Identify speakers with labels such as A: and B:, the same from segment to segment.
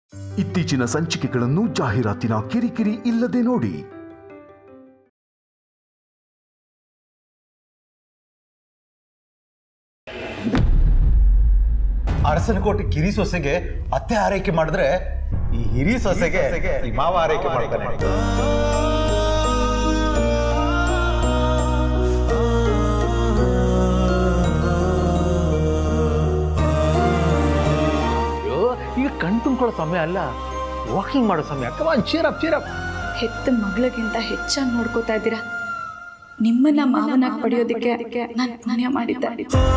A: ಇತ್ತೀಚಿನ ಸಂಚಿಕೆಗಳನ್ನು ಜಾಹೀರಾತಿನ ಕಿರಿಕಿರಿ ಇಲ್ಲದೆ ನೋಡಿ
B: ಅರಸನಕೋಟೆ ಕಿರಿ ಸೊಸೆಗೆ ಅತ್ತೆ ಆರೈಕೆ ಮಾಡಿದ್ರೆ ಈ ಹಿರಿ ಸೊಸೆಗೆ ಈ ಮಾವ ಆರೈಕೆ ಮಾಡ್ತಾನೆ
C: ಅಯ್ಯೋ ಈಗ ಕಣ್ ತುಂಬ್ಕೊಳ್ಳೋ ಸಮಯ ಅಲ್ಲ ವಾಕಿಂಗ್ ಮಾಡೋ ಸಮಯ ಕಮಾನ್ ಚೀರಪ್ ಚೀರಪ್
D: ಹೆತ್ತ ಮಗಳಿಗಿಂತ ಹೆಚ್ಚಾಗಿ ನೋಡ್ಕೋತಾ ಇದ್ದೀರಾ ನಿಮ್ಮನ್ನ ಮಾವನಾಗಿ ಪಡೆಯೋದಕ್ಕೆ ನಾನು ಪುಣ್ಯ ಮಾಡಿದ್ದೆ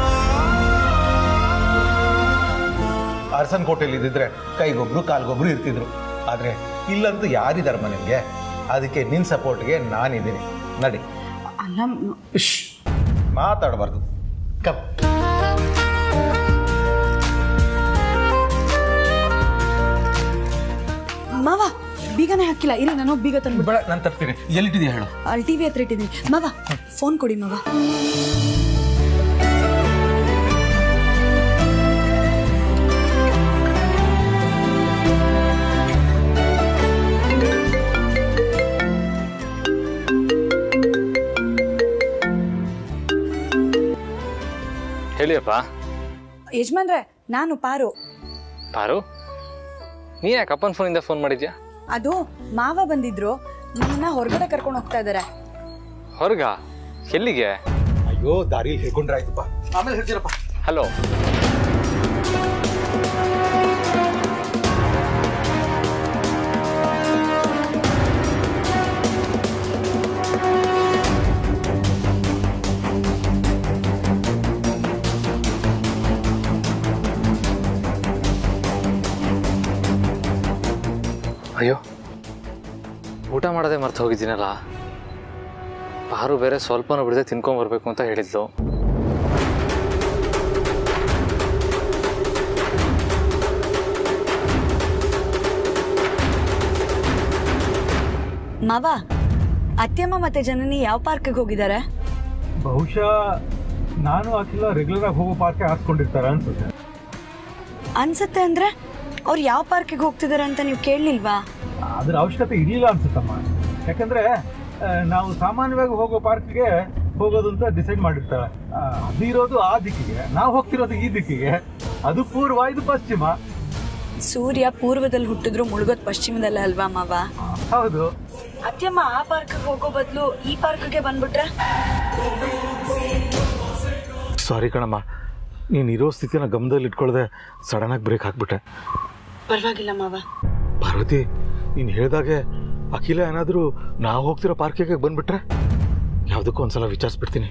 B: ಅರಸನಕೋಟೆಯಲ್ಲಿ ಇದ್ದಿದ್ರೆ ಕೈಗೊಬ್ರು ಕಾಲ್ಗೊಬ್ರು ಇರ್ತಿದ್ರು ಆದ್ರೆ ಇಲ್ಲಂತೂ ಯಾರಿದಾರ ನಿಮ್ಗೆ ಅದಕ್ಕೆ ನಿನ್ ಸಪೋರ್ಟ್ಗೆ ನಾನಿದ್ದೀನಿ ನಡಿ
D: ಅಲ್ಲ ಮ-
B: ಇಶ್ ಮಾತಾಡಬಾರ್ದು ಕಪ್
E: ಮಾವ ಬೀಗನೇ ಹಾಕಿಲ್ಲ ಇರಿ ನಾನು ಬೀಗ ತಂದ್ಬಿಟ್ಟು
B: ಬೇಡ ನಾನು ತರ್ತೀನಿ ಎಲ್ಲಿಟ್ಟಿದ್ಯಾ ಹೇಳು
E: ಅಲ್ಲಿ ಟಿವಿ ಹತ್ರ ಇಟ್ಟಿದ್ದೀನಿ ಮಾವ ಫೋನ್ ಕೊಡಿ ಮಾವ
F: ಹೇಳಿಯಪ್ಪ
E: ಯಜಮಾನ್ರೆ ನಾನು ಪಾರು
F: ಪಾರು ನೀ ಯಾಕೆ ಅಪ್ಪನ ಫೋನಿಂದ ಫೋನ್ ಮಾಡಿದ್ಯಾ
E: ಅದು ಮಾವ ಬಂದಿದ್ರು ನಮ್ಮನ್ನ ಹೊರಗಡೆ ಕರ್ಕೊಂಡು ಹೋಗ್ತಾ ಇದ್ದಾರೆ
F: ಹೊರಗ ಎಲ್ಲಿಗೆ
B: ಅಯ್ಯೋ ದಾರಿ ಹೇಳ್ಕೊಂಡ್ರೆ ಆಯ್ತಪ್ಪ ಆಮೇಲೆ ಹೇಳ್ತೀರಪ್ಪ
F: ಹಲೋ ಅಯ್ಯೋ ಊಟ ಮಾಡದೆ ಮರ್ತು ಹೋಗಿದ್ದೀನಲ್ಲ ಪಾರು ಬೇರೆ ಸ್ವಲ್ಪನೂ ಬಿಡದೆ ತಿನ್ಕೊಂಬರ್ಬೇಕು ಅಂತ ಹೇಳಿದ್ಲು
E: ಮಾವ ಅತ್ತೆಮ್ಮ ಮತ್ತೆ ಜನನಿ ಯಾವ ಪಾರ್ಕ್ಗೆ ಹೋಗಿದ್ದಾರೆ
G: ಬಹುಶಃ ನಾನು ಅಖಿಲ ರೆಗ್ಯುಲರ್ ಆಗಿ ಹೋಗೋ ಪಾರ್ಕೆ ಹಾಸ್ಕೊಂಡಿರ್ತಾರ ಅನ್ಸುತ್ತೆ
E: ಅನ್ಸತ್ತೆ ಅಂದ್ರೆ ಅವ್ರು ಯಾವ ಪಾರ್ಕಿಗೆ ಹೋಗ್ತಿದ್ದಾರೆ ಅಂತ ನೀವು ಕೇಳಲಿಲ್ವಾ
G: ಅದ್ರ ಅವಶ್ಯಕತೆ ಇರಲಿಲ್ಲ ಅನ್ಸುತ್ತಮ್ಮ ಯಾಕಂದ್ರೆ ಆ, ನಾವು ಸಾಮಾನ್ಯವಾಗಿ ಹೋಗೋ ಪಾರ್ಕ್ಗೆ ಹೋಗೋದು ಅಂತ ಡಿಸೈಡ್ ಮಾಡಿರ್ತಾಳೆ ಆ, ಅದು ಇರೋದು ಆ ದಿಕ್ಕಿಗೆ ನಾವು ಹೋಗ್ತಿರೋದು ಈ ದಿಕ್ಕಿಗೆ ಅದು ಪೂರ್ವ ಇದು ಪಶ್ಚಿಮ
E: ಸೂರ್ಯ ಪೂರ್ವದಲ್ಲಿ ಹುಟ್ಟಿದ್ರು ಮುಳುಗೋದ್ ಪಶ್ಚಿಮದಲ್ಲ ಅಲ್ವಾ ಮಾವ
G: ಹೌದು
E: ಅತ್ತೆಮ್ಮ ಆ ಪಾರ್ಕ್ಗೆ ಹೋಗೋ ಬದಲು ಈ ಪಾರ್ಕ್ಗೆ ಬಂದ್ಬಿಟ್ರೆ
B: ಸಾರಿ ಕಣಮ್ಮ ನೀನು ಇರೋ ಸ್ಥಿತಿನ ಗಮನದಲ್ಲಿ ಇಟ್ಕೊಳ್ಳದೆ ಸಡನ್ನಾಗಿ ಬ್ರೇಕ್ ಹಾಕ್ಬಿಟ್ಟೆ
E: ಪರವಾಗಿಲ್ಲ ಮಾವ
B: ಪಾರ್ವತಿ ನೀನು ಹೇಳಿದಾಗೆ ಅಖಿಲ ಏನಾದರೂ ನಾವು ಹೋಗ್ತಿರೋ ಪಾರ್ಕಿಗೆ ಬಂದ್ಬಿಟ್ರೆ ಯಾವುದಕ್ಕೂ ಒಂದ್ಸಲ ವಿಚಾರಿಸ್ಬಿಡ್ತೀನಿ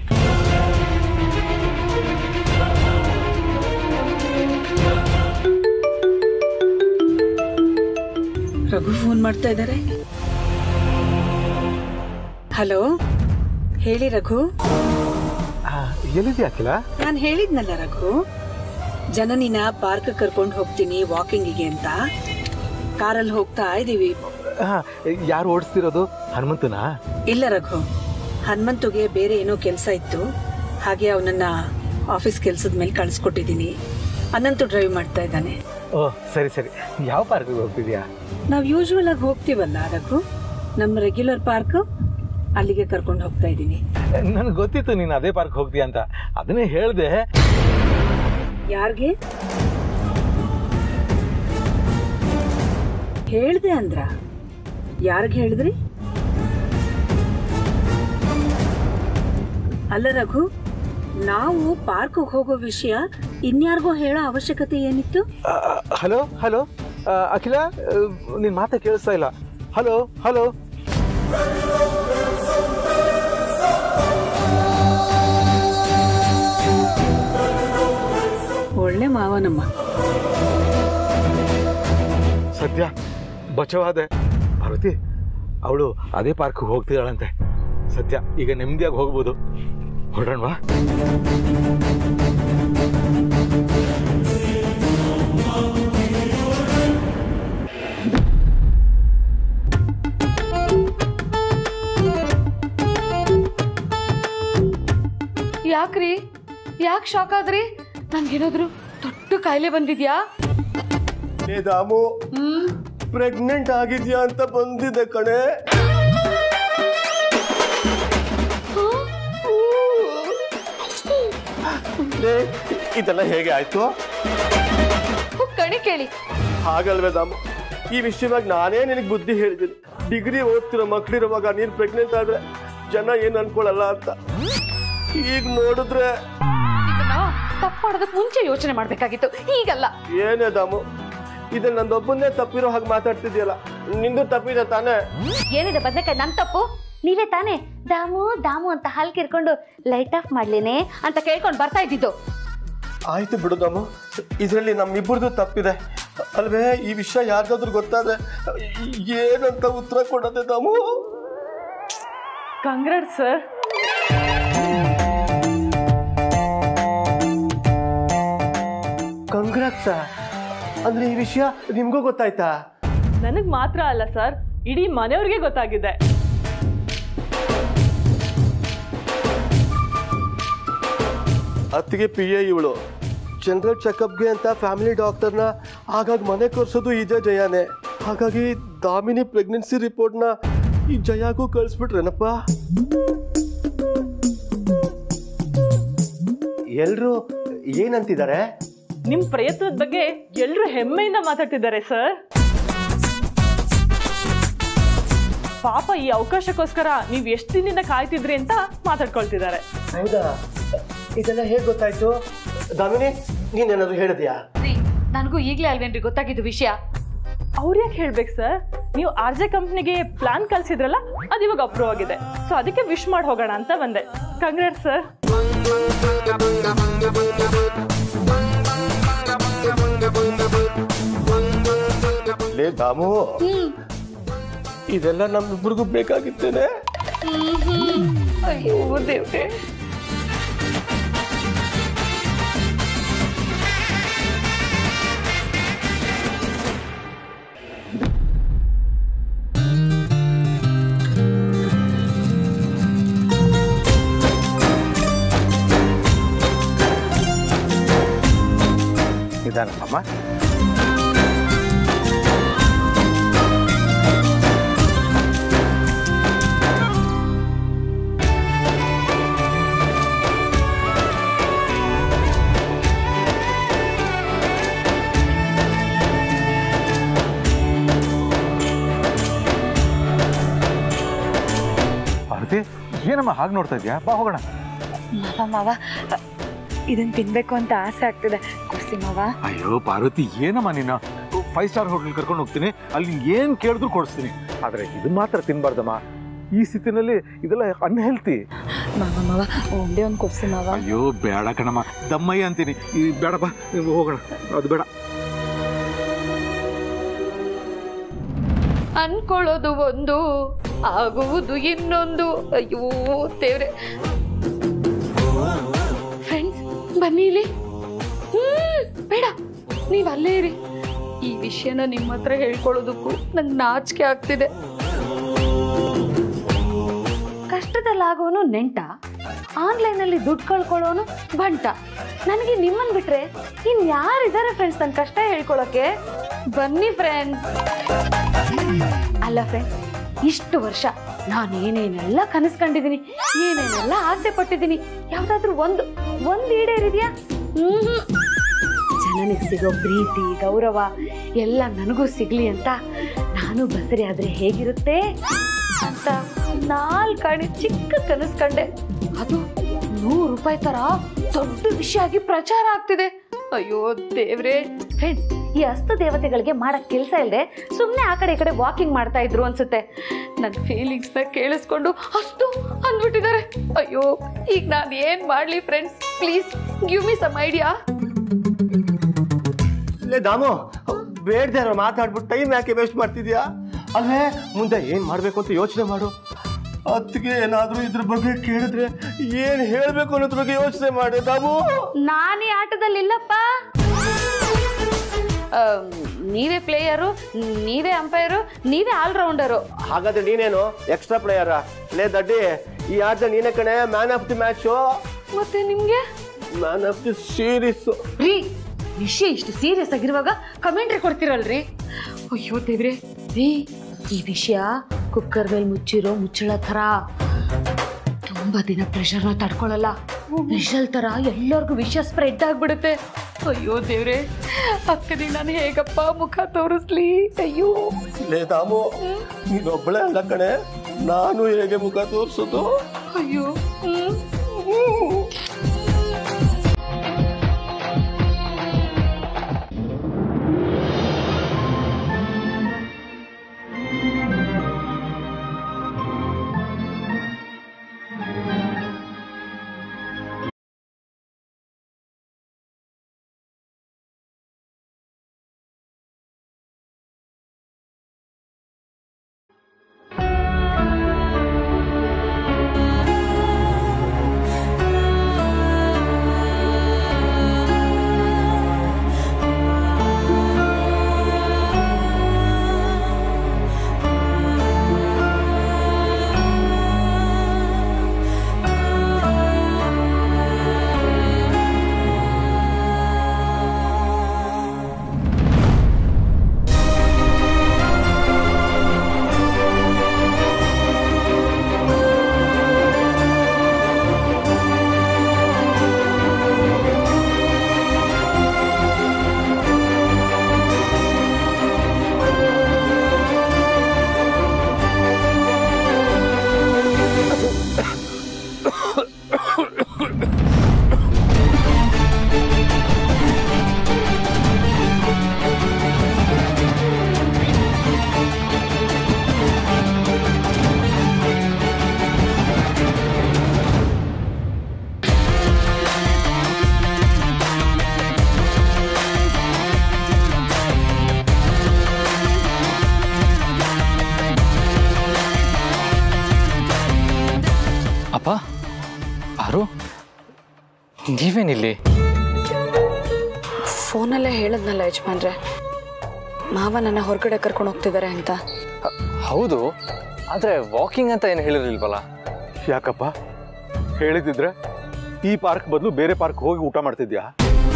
H: ರಘು ಫೋನ್ ಮಾಡ್ತಾ ಇದ್ದಾರೆ ಹಲೋ ಹೇಳಿ ರಘು
B: ಎಲ್ಲಿದೆಯಾ ಅಖಿಲ
H: ನಾನು ಹೇಳಿದ್ನಲ್ಲ ರಘು ಜನನಿನ ಪಾರ್ಕ್ ಕರ್ಕೊಂಡು ಹೋಗ್ತೀನಿ ವಾಕಿಂಗಿಗೆ ಅಂತ ಕಾರಲ್ಲಿ ಹೋಗ್ತಾ ಇದೀವಿ
B: ಯಾರು ಓಡಿಸ್ತಿರೋದು ಹನುಮಂತನಾ
H: ಇಲ್ಲ ರಘು ಹನುಮಂತುಗೆ ಬೇರೆ ಏನೋ ಕೆಲಸ ಇತ್ತು ಹಾಗೆ ಅವನನ್ನ ಆಫೀಸ್ ಕೆಲ್ಸದ ಮೇಲೆ ಕಳಿಸ್ಕೊಟ್ಟಿದ್ದೀನಿ ಅನಂತು ಡ್ರೈವ್ ಮಾಡ್ತಾ ಇದ್ದಾನೆ
B: ಓ ಸರಿ ಸರಿ ಯಾವ ಪಾರ್ಕಿಗೆ ಹೋಗ್ತಿದ್ಯಾ
H: ನಾವು ಯೂಶುವಲ್ ಆಗಿ ಹೋಗ್ತೀವಲ್ಲ ರಘು ನಮ್ಮ ರೆಗ್ಯುಲರ್ ಪಾರ್ಕ್ ಅಲ್ಲಿಗೆ ಕರ್ಕೊಂಡು ಹೋಗ್ತಾ ಇದ್ದೀನಿ
B: ನನಗೆ ಗೊತ್ತಿತ್ತು ನೀನು ಅದೇ ಪಾರ್ಕ್ ಹೋಗ್ತೀಯ ಅಂತ ಅದನ್ನೇ ಹೇಳ್ದೆ
H: ಯಾರ್ಗೆ ಹೇಳ್ದೆ ಅಂದ್ರ ಯಾರ್ಗೆ ಹೇಳಿದ್ರಿ ಅಲ್ಲ ರಘು ನಾವು ಪಾರ್ಕ್ ಹೋಗೋ ವಿಷಯ ಇನ್ಯಾರಿಗೋ ಹೇಳೋ ಅವಶ್ಯಕತೆ ಏನಿತ್ತು
B: ಹಲೋ ಹಲೋ ಅಖಿಲ ನಿನ್ ಮಾತ ಕೇಳಿಸ್ತಾ ಇಲ್ಲ ಹಲೋ ಹಲೋ
H: ಒಳ್ಳೆ ಮಾವನಮ್ಮ
B: ಸದ್ಯ ಬಚವಾದೆ ಪಾರ್ವತಿ ಅವಳು ಅದೇ ಪಾರ್ಕ್ ಹೋಗ್ತಿದ್ದಾಳಂತೆ ಸತ್ಯ ಈಗ ನೆಮ್ಮದಿಯಾಗಿ ಹೋಗ್ಬೋದು ಹೊರಡೋಣವಾ
D: ಯಾಕ್ರಿ ಯಾಕೆ ಶಾಕ್ ಆದ್ರಿ ನನ್ಗೇನಾದ್ರು ದೊಡ್ಡ ಕಾಯಿಲೆ ಬಂದಿದ್ಯಾ
I: ಏ ದಾಮು ಪ್ರೆಗ್ನೆಂಟ್ ಆಗಿದ್ಯಾ ಅಂತ ಬಂದಿದೆ ಕಣೆ ಲೇ, ಇದೆಲ್ಲ ಹೇಗೆ ಆಯ್ತು
D: ಕಣಿ ಕೇಳಿ
I: ಹಾಗಲ್ವೇ ದಾಮು ಈ ವಿಷಯವಾಗಿ ನಾನೇ ನಿನಗೆ ಬುದ್ಧಿ ಹೇಳಿದ್ದೀನಿ ಡಿಗ್ರಿ ಓದ್ತಿರೋ ಮಕ್ಳಿರುವಾಗ ನೀನ್ ಪ್ರೆಗ್ನೆಂಟ್ ಆದ್ರೆ ಜನ ಏನ್ ಅನ್ಕೊಳಲ್ಲ ಅಂತ ಈಗ ನೋಡಿದ್ರೆ
D: ಇದನ್ನ ತಪ್ಪು ಮಾಡೋದಕ್ಕೆ ಮುಂಚೆ ಯೋಚನೆ ಮಾಡ್ಬೇಕಾಗಿತ್ತು ಈಗಲ್ಲ
I: ಏನೇ ದಾಮು ಇದನ್ನ ನಂದೊಬ್ಬನ್ನೇ ತಪ್ಪಿರೋ ಹಾಗೆ ಮಾತಾಡ್ತಿದ್ಯಲ್ಲ ನಿಂದು ತಪ್ಪಿದೆ ತಾನೇ
J: ಏನಿದೆ ಬದನೆಕಾಯಿ ನನ್ ತಪ್ಪು ನೀವೇ ತಾನೇ ದಾಮು ದಾಮು ಅಂತ ಹಾಲ್ ಕಿರ್ಕೊಂಡು ಲೈಟ್ ಆಫ್ ಮಾಡ್ಲೇನೆ
D: ಅಂತ ಕೇಳ್ಕೊಂಡು ಬರ್ತಾ ಇದ್ದಿದ್ದು
I: ಆಯ್ತು ಬಿಡು ದಾಮು ಇದರಲ್ಲಿ ನಮ್ಮಿಬ್ಬರದು ತಪ್ಪಿದೆ ಅಲ್ವೇ ಈ ವಿಷಯ ಯಾರಿಗಾದ್ರೂ ಗೊತ್ತಾದ್ರೆ ಏನಂತ ಉತ್ತರ ಕೊಡೋದೆ ದಾಮು
K: ಕಂಗ್ರಾಟ್ ಸರ್
I: ಕಂಗ್ರಾಟ್ಸ ಅಂದ್ರೆ ಈ ವಿಷಯ ನಿಮ್ಗೂ ಗೊತ್ತಾಯ್ತಾ
K: ನನಗ್ ಮಾತ್ರ ಅಲ್ಲ ಸರ್ ಇಡೀ ಮನೆಯವ್ರಿಗೆ ಗೊತ್ತಾಗಿದೆ
I: ಅತ್ತಿಗೆ ಪಿ ಎ ಇವಳು ಜನರಲ್ ಚೆಕಪ್ಗೆ ಅಂತ ಫ್ಯಾಮಿಲಿ ಡಾಕ್ಟರ್ನ ಆಗಾಗ ಮನೆ ಕರ್ಸೋದು ಇದೇ ಜಯಾನೇ ಹಾಗಾಗಿ ದಾಮಿನಿ ಪ್ರೆಗ್ನೆನ್ಸಿ ರಿಪೋರ್ಟ್ನ ಈ ಜಯಾಗೂ ಕಳಿಸ್ಬಿಟ್ರೇನಪ್ಪ ಎಲ್ರು ಏನಂತಿದ್ದಾರೆ
K: ನಿಮ್ ಪ್ರಯತ್ನದ ಬಗ್ಗೆ ಎಲ್ರು ಹೆಮ್ಮೆಯಿಂದ ಮಾತಾಡ್ತಿದ್ದಾರೆ ಸರ್ ಪಾಪ ಈ ಅವಕಾಶಕ್ಕೋಸ್ಕರ ನೀವ್ ಎಷ್ಟು ದಿನದಿಂದ ಕಾಯ್ತಿದ್ರಿ ಅಂತ ಮಾತಾಡ್ಕೊಳ್ತಿದ್ದಾರೆ
I: ಹೌದಾ ಇದೆಲ್ಲ ಹೇಗೆ ಗೊತ್ತಾಯ್ತು ದಾಮಿನಿ ನೀನೇನಾದ್ರು ಹೇಳಿದ್ಯಾ
D: ನನಗೂ ಈಗಲೇ ಅಲ್ವೇನ್ರಿ ಗೊತ್ತಾಗಿದ್ದು ವಿಷಯ
K: ಅವ್ರು ಯಾಕೆ ಹೇಳ್ಬೇಕು ಸರ್ ನೀವು ಆರ್ ಜೆ ಕಂಪ್ನಿಗೆ ಪ್ಲಾನ್ ಕಳ್ಸಿದ್ರಲ್ಲ ಅದು ಇವಾಗ ಅಪ್ರೂವ್ ಆಗಿದೆ ಸೊ ಅದಕ್ಕೆ ವಿಶ್ ಮಾಡಿ ಹೋಗೋಣ ಅಂತ ಬಂದೆ ಕಂಗ್ರಾಟ್ ಸರ್
I: ಲೇ ದಾಮು ಇದೆಲ್ಲ ನಮ್ಮಿಬ್ರಿಗೂ ಬೇಕಾಗಿತ್ತೇನೆ
D: ಅಯ್ಯೋ ದೇವ್ರೆ
C: ನಿಧಾನಮ್ಮ ಪಾರ್ವತಿ ಏನಮ್ಮ ಹಾಗೆ ನೋಡ್ತಾ ಇದೆಯಾ ಬಾ ಹೋಗೋಣ
E: ಮಾವ ಮಾವ ಇದನ್ನ ತಿನ್ಬೇಕು ಅಂತ ಆಸೆ ಆಗ್ತಿದೆ ಕುರ್ಸಿ ಮಾವ
C: ಅಯ್ಯೋ ಪಾರ್ವತಿ ಏನಮ್ಮ ನೀನು ಫೈವ್ ಸ್ಟಾರ್ ಹೋಟೆಲ್ ಕರ್ಕೊಂಡು ಹೋಗ್ತೀನಿ ಅಲ್ಲಿ ನಿಂಗೆ ಏನು ಕೇಳಿದ್ರು ಕೊಡಿಸ್ತೀನಿ ಆದರೆ ಇದು ಮಾತ್ರ ತಿನ್ಬಾರ್ದಮ್ಮ ಈ ಸ್ಥಿತಿನಲ್ಲಿ ಇದೆಲ್ಲ ಅನ್ಹೆಲ್ತಿ
E: ಮಾವ ಮಾವ ಒಂದೇ ಒಂದು ಕುರ್ಸಿ ಮಾವ
C: ಅಯ್ಯೋ ಬೇಡ ಕಣಮ್ಮ ದಮ್ಮಯ್ಯ ಅಂತೀನಿ ಈ ಬೇಡ ಬಾ ನೀವು ಹೋಗೋಣ ಅದು ಬೇಡ
D: ಅನ್ಕೊಳ್ಳೋದು ಒಂದು ಆಗುವುದು ಇನ್ನೊಂದು ಅಯ್ಯೋ ದೇವ್ರೆ ಫ್ರೆಂಡ್ಸ್ ಬನ್ನಿ ಇಲ್ಲಿ ಹ್ಮ್, ಬೇಡ ನೀವ್ ಅಲ್ಲೇ ಇರಿ ಈ ವಿಷಯನ ನಿಮ್ಮ ಹತ್ರ ಹೇಳ್ಕೊಳ್ಳೋದಕ್ಕೂ ನಂಗೆ ನಾಚಿಕೆ ಆಗ್ತಿದೆ
J: ಕಷ್ಟದಲ್ಲಾಗೋನು ನೆಂಟ ಆನ್ಲೈನಲ್ಲಿ ದುಡ್ಡು ಕಳ್ಕೊಳ್ಳೋನು ಬಂಟ ನನಗೆ ನಿಮ್ಮನ್ ಬಿಟ್ರೆ ಇನ್ ಯಾರಿದ್ದಾರೆ ಫ್ರೆಂಡ್ಸ್ ನನ್ನ ಕಷ್ಟ ಹೇಳ್ಕೊಳಕ್ಕೆ
D: ಬನ್ನಿ ಫ್ರೆಂಡ್ಸ್
J: ಅಲ್ಲ ಫ್ರೆಂಡ್ಸ್ ಇಷ್ಟು ವರ್ಷ ನಾನು ಏನೇನೆಲ್ಲ ಕನಸ್ಕೊಂಡಿದ್ದೀನಿ ಏನೇನೆಲ್ಲ ಆಸೆ ಪಟ್ಟಿದ್ದೀನಿ ಯಾವ್ದಾದ್ರು ಒಂದು ಒಂದು ಈಡೇರಿದ್ಯಾ ಹ್ಮ್ ಜನನಿಗೆ ಸಿಗೋ ಪ್ರೀತಿ ಗೌರವ ಎಲ್ಲ ನನಗೂ ಸಿಗ್ಲಿ ಅಂತ ನಾನು ಬಸರಿ ಆದ್ರೆ ಹೇಗಿರುತ್ತೆ ಅಂತ ನಾಲ್ಕು ಅಡಿ ಚಿಕ್ಕ ಕನಸು ಕಂಡೆ ಅದು ನೂರು ರೂಪಾಯಿ ತರ ದೊಡ್ಡ ವಿಷಯ ಆಗಿ ಪ್ರಚಾರ ಆಗ್ತಿದೆ ಅಯ್ಯೋ ದೇವ್ರೆ ಫ್ರೆಂಡ್ಸ್ ಈ ಅಸ್ತು ದೇವತೆಗಳಿಗೆ ಮಾಡಕ್ ಕೆಲಸ ಇಲ್ಲದೆ ಸುಮ್ಮನೆ ಆ ಕಡೆ ಈ ಕಡೆ ವಾಕಿಂಗ್ ಮಾಡ್ತಾ ಇದ್ರು ಅನ್ಸುತ್ತೆ
D: ನನ್ನ ಫೀಲಿಂಗ್ಸ್ನ ಕೇಳಿಸ್ಕೊಂಡು ಅಷ್ಟು ಅಂದ್ಬಿಟ್ಟಿದ್ದಾರೆ ಅಯ್ಯೋ ಈಗ ನಾನು ಏನ್ ಮಾಡ್ಲಿ friends please give me some idea
I: ಲೇ ದಾಮು ಬೇಡದೆ ಮಾತಾಡ್ಬಿಟ್ಟು ಟೈಮ್ ಯಾಕೆ ವೇಸ್ಟ್ ಮಾಡ್ತಿದ್ಯಾ ಅಲ್ವೇ ಮುಂದೆ ಏನ್ ಮಾಡ್ಬೇಕು ಅಂತ ಯೋಚನೆ ಮಾಡು ಅತ್ತಿಗೆ ಏನಾದ್ರೂ ಇದ್ರ ಬಗ್ಗೆ ಕೇಳಿದ್ರೆ ಏನ್ ಹೇಳ್ಬೇಕು ಅನ್ನೋದ್ರ ಬಗ್ಗೆ ಯೋಚನೆ ಮಾಡಿ ದಾಮು
J: ನಾನೇ ಆಟದಲ್ಲಿಲ್ಲಪ್ಪ
D: ಆಮ್, ನೀವೇ ಪ್ಲೇಯರು ನೀವೇ ಅಂಪೈರು ನೀವೇ ಆಲ್ರೌಂಡರು
I: ಹಾಗಾದ್ರೆ ನೀನೇನು ಎಕ್ಸ್ಟ್ರಾ ಪ್ಲೇಯರ ಲೇ ದಡ್ಡಿ ಈ ಆಟ ನೀನೇ ಕಣೆ ಮ್ಯಾನ್ ಆಫ್ ದಿ ಮ್ಯಾಚ್
D: ಮತ್ತೆ ನಿಮ್ಗೆ
I: ಮ್ಯಾನ್ ಆಫ್ ದಿ ಸೀರೀಸ್
D: ರೀ
J: ವಿಷಯ ಇಷ್ಟು ಸೀರಿಯಸ್ ಆಗಿರುವಾಗ ಕಮೆಂಟ್ರಿ ಕೊಡ್ತಿರಲ್ರಿ ಅಯ್ಯೋ ದೇವ್ರೆ ರೀ ಈ ವಿಷಯ ಕುಕ್ಕರ್ ಮೇಲೆ ಮುಚ್ಚಿರೋ ಮುಚ್ಚಳ ಥರ ತುಂಬಾ ದಿನ ಪ್ರೆಷರ್ನ ತಡ್ಕೊಳಲ್ಲ ವಿಷಲ್ ಥರ ಎಲ್ಲರಿಗೂ ವಿಷಯ ಸ್ಪ್ರೆಡ್ ಆಗ್ಬಿಡುತ್ತೆ ಅಯ್ಯೋ ದೇವ್ರೆ ಅಕ್ಕನಿಗೆ ನಾನು ಹೇಗಪ್ಪ ಮುಖ ತೋರಿಸ್ಲಿ ಅಯ್ಯೋ
I: ಲೇ ದಾಮು ನೀನೊಬ್ಬಳೇ ಅಲ್ಲ ಕಣೆ ನಾನು ಹೇಗೆ ಮುಖ ತೋರಿಸೋದು
J: ಅಯ್ಯೋ ಹ್ಮ್.
F: ಅಪ್ಪ ಆರು ನೀವೇನಿಲ್ಲಿ
E: ಫೋನಲ್ಲೇ ಹೇಳದ್ನಲ್ಲ ಯಜಮಾನ್ರೆ ಮಾವ ನನ್ನ ಹೊರಗಡೆ ಕರ್ಕೊಂಡು ಹೋಗ್ತಿದ್ದಾರೆ ಅಂತ
F: ಹೌದು ಆದರೆ ವಾಕಿಂಗ್ ಅಂತ ಏನು ಹೇಳಿರಲಿಲ್ವಲ್ಲ
C: ಯಾಕಪ್ಪ ಹೇಳಿದಿದ್ರೆ ಈ ಪಾರ್ಕ್ ಬದಲು ಬೇರೆ ಪಾರ್ಕ್ ಹೋಗಿ ಊಟ ಮಾಡ್ತಿದ್ಯಾ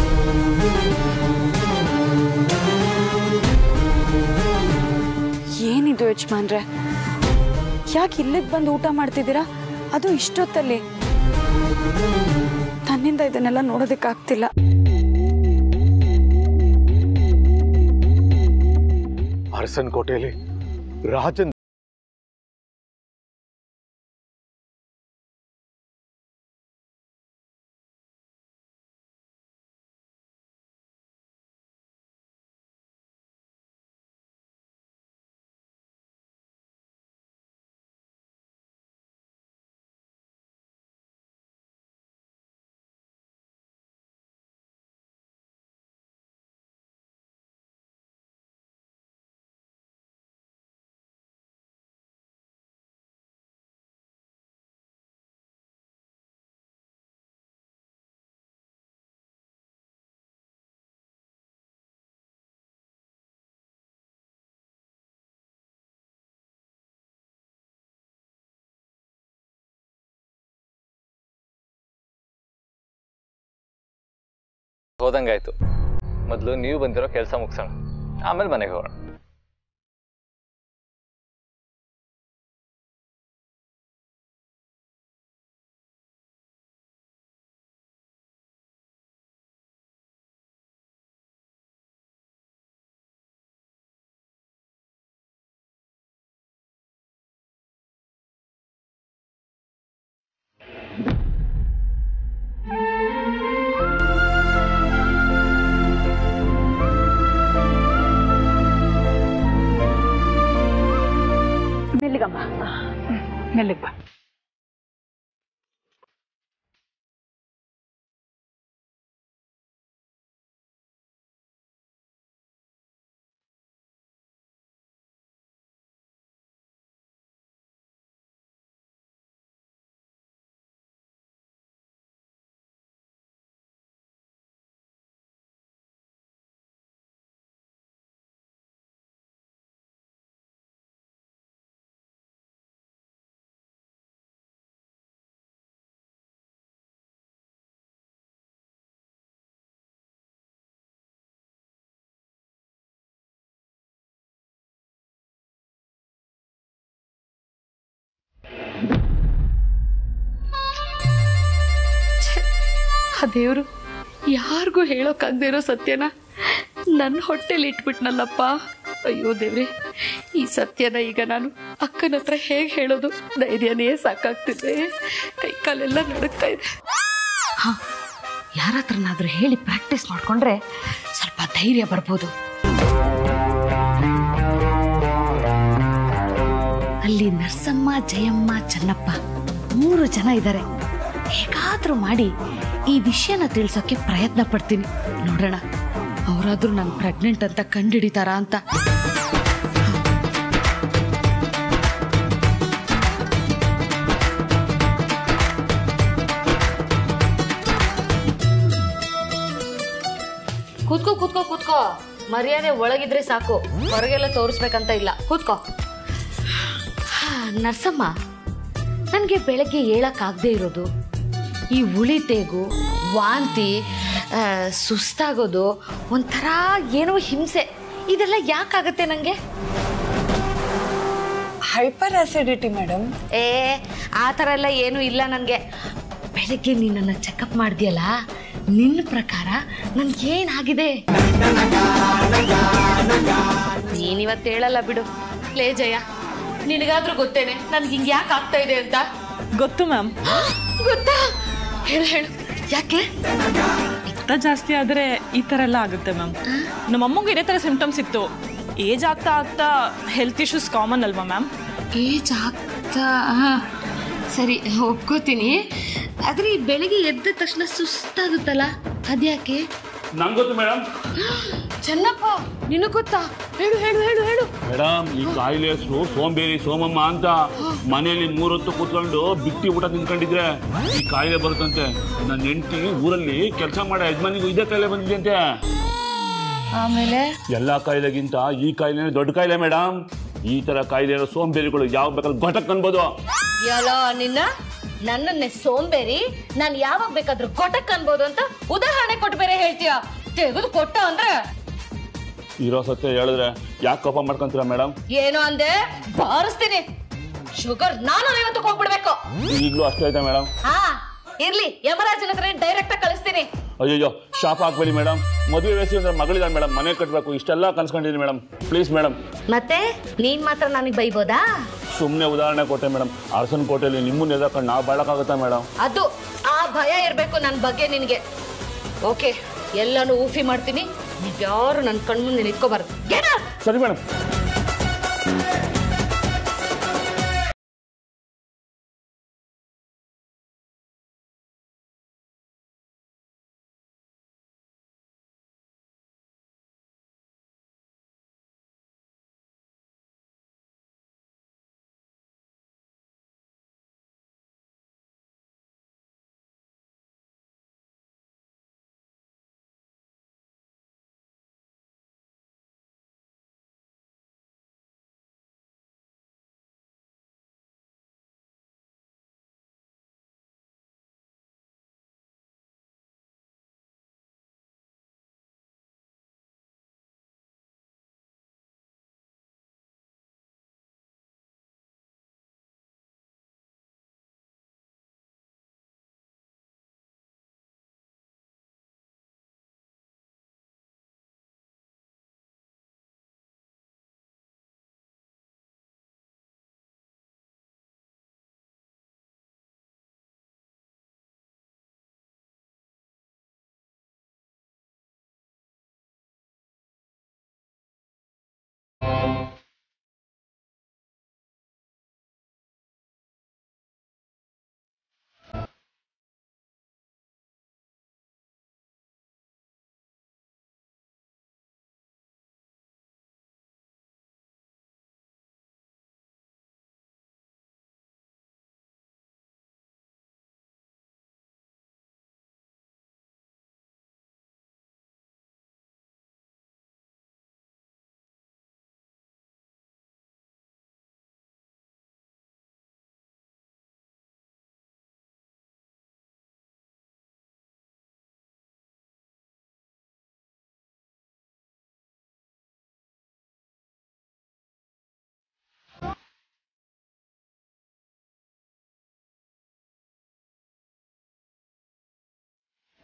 E: ಏನಿದು ಯಜಮಾನ್ರೆ ಯಾಕೆ ಇಲ್ಲಿಗೆ ಬಂದು ಊಟ ಮಾಡ್ತಿದ್ದೀರಾ ಅದು ಇಷ್ಟೊತ್ತಲ್ಲಿ ತನ್ನಿಂದ ಇದನ್ನೆಲ್ಲ ನೋಡೋದಕ್ಕಾಗ್ತಿಲ್ಲ
C: ಅರಸನ್ ಕೋಟೆಯಲ್ಲಿ ರಾಜನ್
F: ಹೋದಂಗಾಯ್ತು ಮೊದಲು ನೀವು ಬಂದಿರೋ ಕೆಲಸ ಮುಗಿಸೋಣ ಆಮೇಲೆ ಮನೆಗೆ ಹೋಗೋಣ
K: ಮೆಲ್ಲಿಗಮ್ಮ ಮೆಲ್ಲಿಗೆ ಬಾ
D: ದೇವರು ಯಾರಿಗೂ ಹೇಳೋಕ್ಕಾಗದೇ ಇರೋ ಸತ್ಯನ ನನ್ನ ಹೊಟ್ಟೆಲಿ ಇಟ್ಬಿಟ್ನಲ್ಲಪ್ಪ ಅಯ್ಯೋ ದೇವ್ರೆ ಈ ಸತ್ಯನ ಈಗ ನಾನು ಅಕ್ಕನ ಹತ್ರ ಹೇಗೆ ಹೇಳೋದು ಧೈರ್ಯನೇ ಸಾಕಾಗ್ತಿದೆ ಕೈ ಕಾಲೆಲ್ಲ ನಡುಕ್ತಾ ಇದೆ
J: ಹಾ ಯಾರ ಹತ್ರನಾದ್ರೂ ಹೇಳಿ ಪ್ರಾಕ್ಟೀಸ್ ಮಾಡ್ಕೊಂಡ್ರೆ ಸ್ವಲ್ಪ ಧೈರ್ಯ ಬರ್ಬೋದು ಅಲ್ಲಿ ನರ್ಸಮ್ಮ ಜಯಮ್ಮ ಚೆನ್ನಪ್ಪ ಮೂರು ಜನ ಇದ್ದಾರೆ ಹೇಗಾದ್ರೂ ಮಾಡಿ ಈ ವಿಷಯನ ತಿಳ್ಸೋಕೆ ಪ್ರಯತ್ನ ಪಡ್ತೀನಿ ನೋಡೋಣ ಅವರಾದ್ರೂ ನಾನು ಪ್ರೆಗ್ನೆಂಟ್ ಅಂತ ಕಂಡಿಡಿತಾರಾ ಅಂತ ಕೂತ್ಕೋ ಕೂತ್ಕೋ ಕೂತ್ಕೋ ಮರ್ಯಾದೆ ಒಳಗಿದ್ರೆ ಸಾಕು ಹೊರಗೆಲ್ಲ ತೋರಿಸ್ಬೇಕಂತ ಇಲ್ಲ ಕೂತ್ಕೋ ಹಾ, ನರ್ಸಮ್ಮ ನನಗೆ ಬೆಳಗ್ಗೆ ಹೇಳಕ್ಕಾಗದೇ ಇರೋದು ಈ ಉಳಿತೇಗು ವಾಂತಿ ಆ, ಸುಸ್ತಾಗೋದು ಒಂಥರ ಏನೋ ಹಿಂಸೆ ಇದೆಲ್ಲ ಯಾಕಾಗತ್ತೆ ನನಗೆ
E: ಹೈಪರ್ ಆಸಿಡಿಟಿ ಮೇಡಮ್
J: ಏ ಆ ಥರ ಎಲ್ಲ ಏನೂ ಇಲ್ಲ ನನಗೆ ಬೆಳಗ್ಗೆ ನಿನ್ನನ್ನು ಚೆಕಪ್ ಮಾಡಿದ್ಯಲ್ಲ ನಿನ್ನ ಪ್ರಕಾರ ನನ್ಗೇನಾಗಿದೆ ನೀನಿವತ್ತು ಹೇಳಲ್ಲ ಬಿಡು ಲೇ ಜಯ ನಿನಗಾದ್ರೂ ಗೊತ್ತೇನೆ ನನ್ಗೆ ಹಿಂಗೆ ಯಾಕೆ ಆಗ್ತಾ ಇದೆ ಅಂತ
K: ಗೊತ್ತು ಮ್ಯಾಮ್
J: ಗೊತ್ತಾ ಹೇಳು ಹೇಳು ಯಾಕೆ
K: ರಕ್ತ ಜಾಸ್ತಿ ಆದರೆ ಈ ಥರ ಎಲ್ಲ ಆಗುತ್ತೆ ಮ್ಯಾಮ್ ನಮ್ಮ ಅಮ್ಮಂಗೂ ಇದೇ ಥರ ಸಿಂಪ್ಟಮ್ಸ್ ಇತ್ತು ಏಜ್ ಆಗ್ತಾ ಆಗ್ತಾ ಹೆಲ್ತ್ ಇಶ್ಯೂಸ್ ಕಾಮನ್ ಅಲ್ವಾ ಮ್ಯಾಮ್
J: ಏಜ್ ಆಗ್ತಾ ಹಾ, ಸರಿ ಒಪ್ಕೋತೀನಿ ಆದ್ರೆ ಈ ಬೆಳಿಗ್ಗೆ ಎದ್ದ ತಕ್ಷಣ ಸುಸ್ತಾಗುತ್ತಲ್ಲ ಅದ್ಯಾಕೆ
L: ನಂಗೆ ಗೊತ್ತು ಮೇಡಮ್
J: ಚೆನ್ನಪ್ಪ ನಿನಗೆ ಗೊತ್ತಾ ಹೇಳು ಹೇಳು ಹೇಳು ಹೇಳು
L: ಮೇಡಮ್ ಈ ಕಾಯಿಲೆ ಹೆಸರು ಸೋಂಬೇರಿ ಸೋಮಮ್ಮ ಅಂತ ಮನೆಯಲ್ಲಿ ಮೂರೊತ್ತು ಕೂತ್ಕೊಂಡು ಬಿಟ್ಟಿ ಊಟ ತಿನ್ಕೊಂಡಿದ್ರೆ ಈ ಕಾಯಿಲೆ ಬರುತ್ತಂತೆ ನನ್ನ ಹೆಂಡತಿ ಊರಲ್ಲಿ ಕೆಲಸ ಮಾಡೋ ಯಜಮಾನಿಗೂ ಇದೇ ಕಾಯಿಲೆ ಬಂದಿದೆಯಂತೆ
J: ಆಮೇಲೆ
L: ಎಲ್ಲ ಕಾಯಿಲೆಗಿಂತ ಈ ಕಾಯಿಲೆ ದೊಡ್ಡ ಕಾಯಿಲೆ ಮೇಡಮ್ ಈ ತರ ಕಾಯಿಲೆ ಇರೋ ಸೋಂಬೇರಿಗಳು ಯಾವ ಬೇಕಾದ್ರೆ ಘಟಕ್ ಅನ್ಬೋದು
J: ಯಲೋ ನಿನ್ನ ನನ್ನನ್ನೇ ಸೋಂಬೇರಿ ನಾನು ಯಾವಾಗ ಬೇಕಾದ್ರೂ ಕೊಟಕ್ ಅನ್ಬೋದು ಅಂತ ಉದಾಹರಣೆ ಕೊಟ್ಟು ಬೇರೆ ಹೇಳ್ತೀಯ ತೆಗೆದು ಕೊಟ್ಟ ಅಂದ್ರೆ
L: ಇರೋ ಸತ್ಯ ಹೇಳಿದ್ರೆ ಯಾಕೆ ಕೋಪ ಮಾಡ್ಕೊಂತೀರಾ ಮೇಡಮ್
J: ಏನು ಅಂದೆ ಬಾರಿಸ್ತೀನಿ ಶುಗರ್ ನಾನು ಇವತ್ತು ಹೋಗ್ಬಿಡ್ಬೇಕು
L: ಈಗಲೂ ಅಷ್ಟೇ ಆಯ್ತಾ ಮೇಡಮ್
J: ಹಾ ಇರ್ಲಿ ಯಮರಾಜನ ಹತ್ರ ಡೈರೆಕ್ಟ್ ಆಗಿ ಕಳಿಸ್ತೀನಿ
L: ಅಯ್ಯಯ್ಯೋ ಶಾಪ್ ಹಾಕ್ಬೇಡಿ ಮೇಡಮ್ ಮದುವೆ ವಯಸ್ಸು ಅಂದ್ರೆ ಮಗಳಿದ್ದಾಳೆ ಮೇಡಮ್ ಮನೆ ಕಟ್ಟಬೇಕು ಇಷ್ಟೆಲ್ಲ ಕನ್ಸ್ಕೊಂಡಿದ್ದೀನಿ ಮೇಡಮ್ ಪ್ಲೀಸ್ ಮೇಡಮ್
J: ಮತ್ತೆ ನೀನ್ ಮಾತ್ರ ನನಗೆ ಬೈಬೋದಾ
L: ಸುಮ್ಮನೆ ಉದಾಹರಣೆ ಕೊಟ್ಟೆ ಮೇಡಮ್ ಅರಸನ ಕೋಟೆಯಲ್ಲಿ ನಿಮ್ಮನ್ನ ಎದಾಕೊಂಡು ನಾವು ಬಾಳಕ್ಕಾಗುತ್ತಾ ಮೇಡಮ್
J: ಅದು ಆ ಭಯ ಇರ್ಬೇಕು ನನ್ನ ಬಗ್ಗೆ ನಿನಗೆ ಓಕೆ ಎಲ್ಲಾನು ಊಫಿ ಮಾಡ್ತೀನಿ ನೀವ್ಯಾರು ನನ್ನ ಕಣ್ಮುಂದೆ ನಿಂತ್ಕೋಬಾರ್ದು Get out!
L: ಸರಿ ಮೇಡಮ್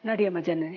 H: ನಡಿಯಮ್ಮ ಜನನಿ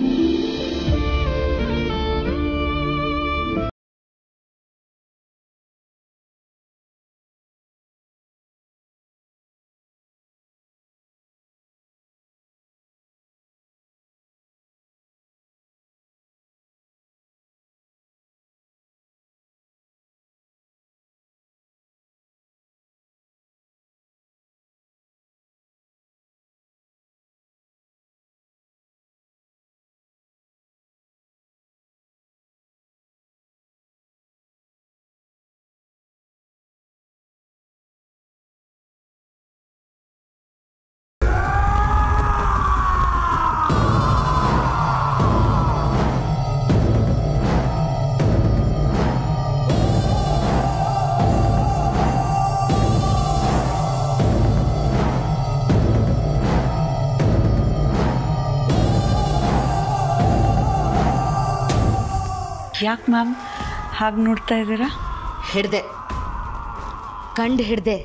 H: ಯಾಕೆ ಮ್ಯಾಮ್ ಹಾಗೆ ನೋಡ್ತಾ ಇದ್ದೀರಾ
J: ಹಿಡ್ದೆ ಕಂಡು ಹಿಡ್ದೆ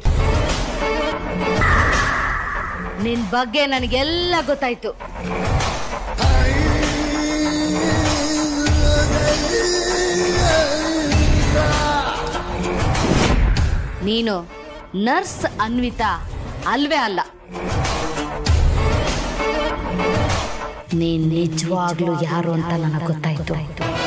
J: ನಿನ್ ಬಗ್ಗೆ ನನಗೆಲ್ಲ ಗೊತ್ತಾಯ್ತು ನೀನು ನರ್ಸ್ ಅನ್ವಿತಾ ಅಲ್ವೇ ಅಲ್ಲ ನೀನ್ ನಿಜವಾಗ್ಲೂ ಯಾರು ಅಂತ ನನಗೆ ಗೊತ್ತಾಯ್ತು